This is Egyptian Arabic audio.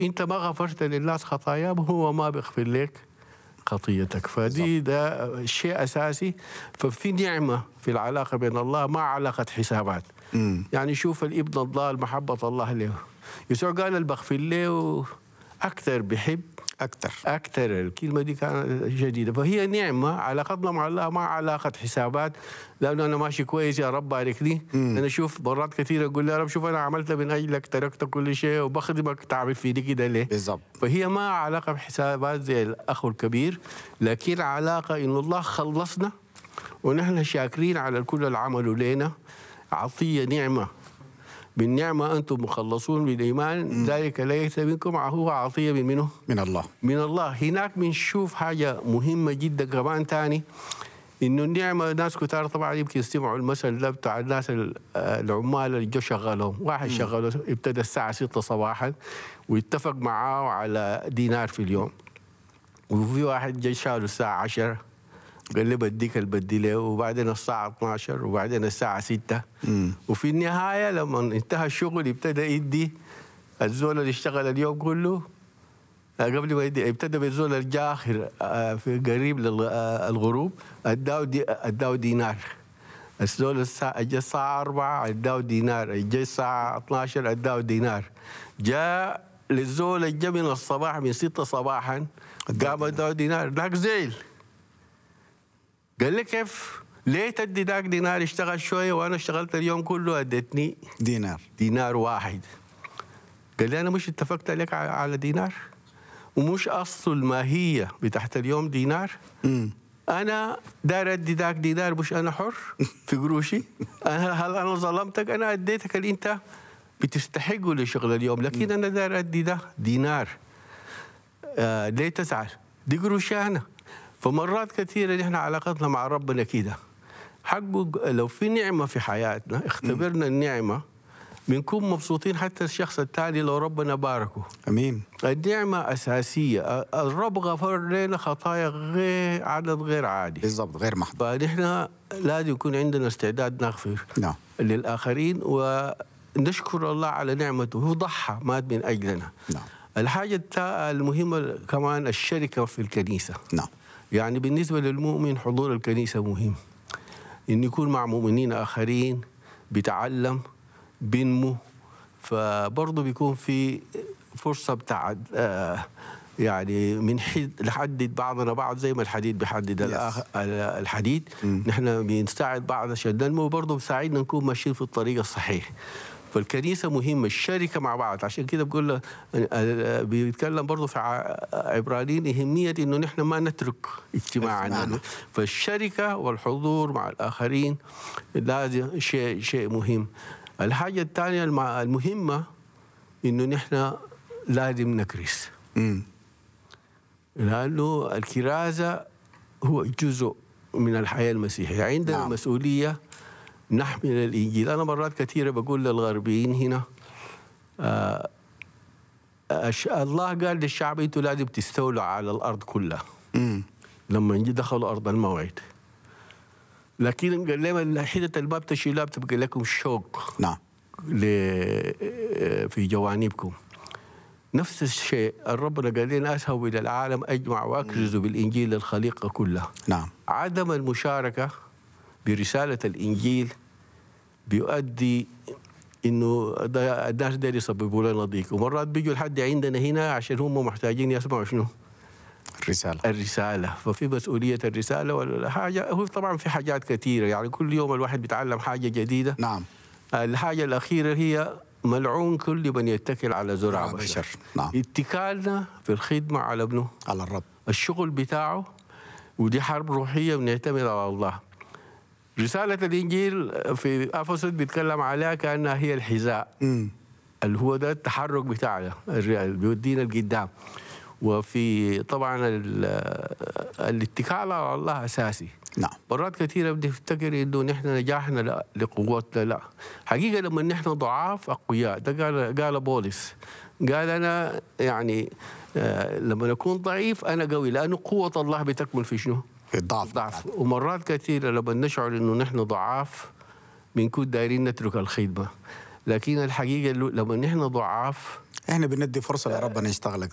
انت ما غفرت للناس خطاياهم هو ما بيغفر لك خطيتك فدي ده شيء اساسي ففي نعمه في العلاقه بين الله ما علاقه حسابات مم. يعني شوف الابن الضال محبه الله له يسوع قال اللي بغفر له اكثر بحب اكثر أكثر الكلمة دي كانت جديدة فهي نعمة علاقتنا مع الله ما علاقة حسابات لأنه أنا ماشي كويس يا رب بارك لي أنا أشوف مرات كثيرة أقول يا رب شوف أنا عملت من أجلك تركت كل شيء وبخدمك تعمل فيني كده ليه بالضبط فهي ما علاقة بحسابات زي الأخ الكبير لكن علاقة إنه الله خلصنا ونحن شاكرين على كل العمل لنا عطية نعمة بالنعمة أنتم مخلصون بالإيمان ذلك ليس منكم هو عطية من منه من الله من الله هناك بنشوف حاجة مهمة جدا كمان تاني إنه النعمة ناس كتار طبعا يمكن يستمعوا المثل ده بتاع الناس ال- العمال اللي جو شغلهم واحد شغله ابتدى الساعة 6 صباحا واتفق معاه على دينار في اليوم وفي واحد جاي شاله الساعة 10 قال لي بديك اللي بدي له وبعدين الساعة 12 وبعدين الساعة 6 وفي النهاية لما انتهى الشغل ابتدى يدي الزول اللي اشتغل اليوم كله آه، قبل ما يدي ابتدى بالزول الجاخر آه، في قريب للغروب اداه دي اداه دينار الزول الساعة جاء الساعة 4 اداه دينار جاء الساعة 12 اداه دينار جاء للزول اللي جاء من الصباح من 6 صباحا قام اداه دينار ذاك زعل قال لي كيف؟ ليه تدي ذاك دينار اشتغل شوية وانا اشتغلت اليوم كله ادتني دينار دينار واحد قال لي انا مش اتفقت لك ع- على دينار ومش اصل الماهيه بتاعت اليوم دينار مم. انا داير ادي ذاك دينار مش انا حر في قروشي انا هل انا ظلمتك انا اديتك اللي انت بتستحقه لشغل اليوم لكن انا داير ادي ده دينار آه ليه تزعل؟ دي قروشي انا فمرات كثيره نحن علاقتنا مع ربنا كده حقه لو في نعمه في حياتنا اختبرنا النعمه بنكون مبسوطين حتى الشخص الثاني لو ربنا باركه امين النعمة أساسية الرب غفر لنا خطايا غير عدد غير عادي بالضبط غير محض فنحن لازم يكون عندنا استعداد نغفر نعم للآخرين ونشكر الله على نعمته هو ضحى مات من أجلنا نعم الحاجة التا- المهمة كمان الشركة في الكنيسة نعم يعني بالنسبة للمؤمن حضور الكنيسة مهم إن يكون مع مؤمنين آخرين بيتعلم بينمو فبرضه بيكون في فرصة بتاع آه، يعني من حد نحدد بعضنا بعض زي ما الحديد بيحدد Yes. الآخ الحديد نحن بنساعد بعض عشان ننمو وبرضه بيساعدنا نكون ماشيين في الطريق الصحيح فالكنيسه مهمه الشركه مع بعض عشان كده بقول له- آه، بيتكلم برضه في ع- عبرانيين اهميه انه نحن ما نترك اجتماعنا اجتماعنا. فالشركه والحضور مع الاخرين لازم شيء شيء مهم الحاجه الثانيه الم- المهمه انه نحن لازم نكرس مم. لانه الكرازه هو جزء من الحياه المسيحيه عندنا نعم. نعم. مسؤوليه نحمل الانجيل انا مرات كثيره بقول للغربيين هنا آه أش- الله قال للشعب انتوا لازم تستولوا على الارض كلها مم. لما نجي دخلوا ارض الموعد لكن قال لهم حته الباب تشيلها بتبقى لكم شوق نعم ل- في جوانبكم نفس الشيء الرب قال لنا اذهبوا الى العالم اجمع واكرزوا بالانجيل للخليقه كلها نعم عدم المشاركه برساله الانجيل بيؤدي انه ده- الناس دول يسببوا لنا ضيق ومرات بيجوا لحد عندنا هنا عشان هم محتاجين يسمعوا شنو؟ الرسالة الرسالة ففي مسؤولية الرسالة ولا حاجة هو طبعا في حاجات كثيرة يعني كل يوم الواحد بيتعلم حاجة جديدة نعم الحاجة الأخيرة هي ملعون كل من يتكل على زرع على بشر بشر. نعم. اتكالنا في الخدمة على ابنه على الرب الشغل بتاعه ودي حرب روحية بنعتمد على الله رسالة الإنجيل في أفسس بيتكلم عليها كأنها هي الحذاء مم. اللي هو ده التحرك بتاعنا اللي بيودينا لقدام وفي طبعا ال- الاتكال على الله اساسي نعم مرات كثيرة بنفتكر انه نحن نجاحنا لا لقوتنا لا حقيقة لما نحن ضعاف اقوياء ده قال قال بولس قال انا يعني آه لما نكون ضعيف انا قوي لانه قوة الله بتكمن في شنو؟ الضعف ضعف ومرات كثيرة لما نشعر انه نحن ضعاف بنكون دايرين نترك الخدمة لكن الحقيقه لو- لما نحن ضعاف احنا بندي فرصه لربنا يشتغل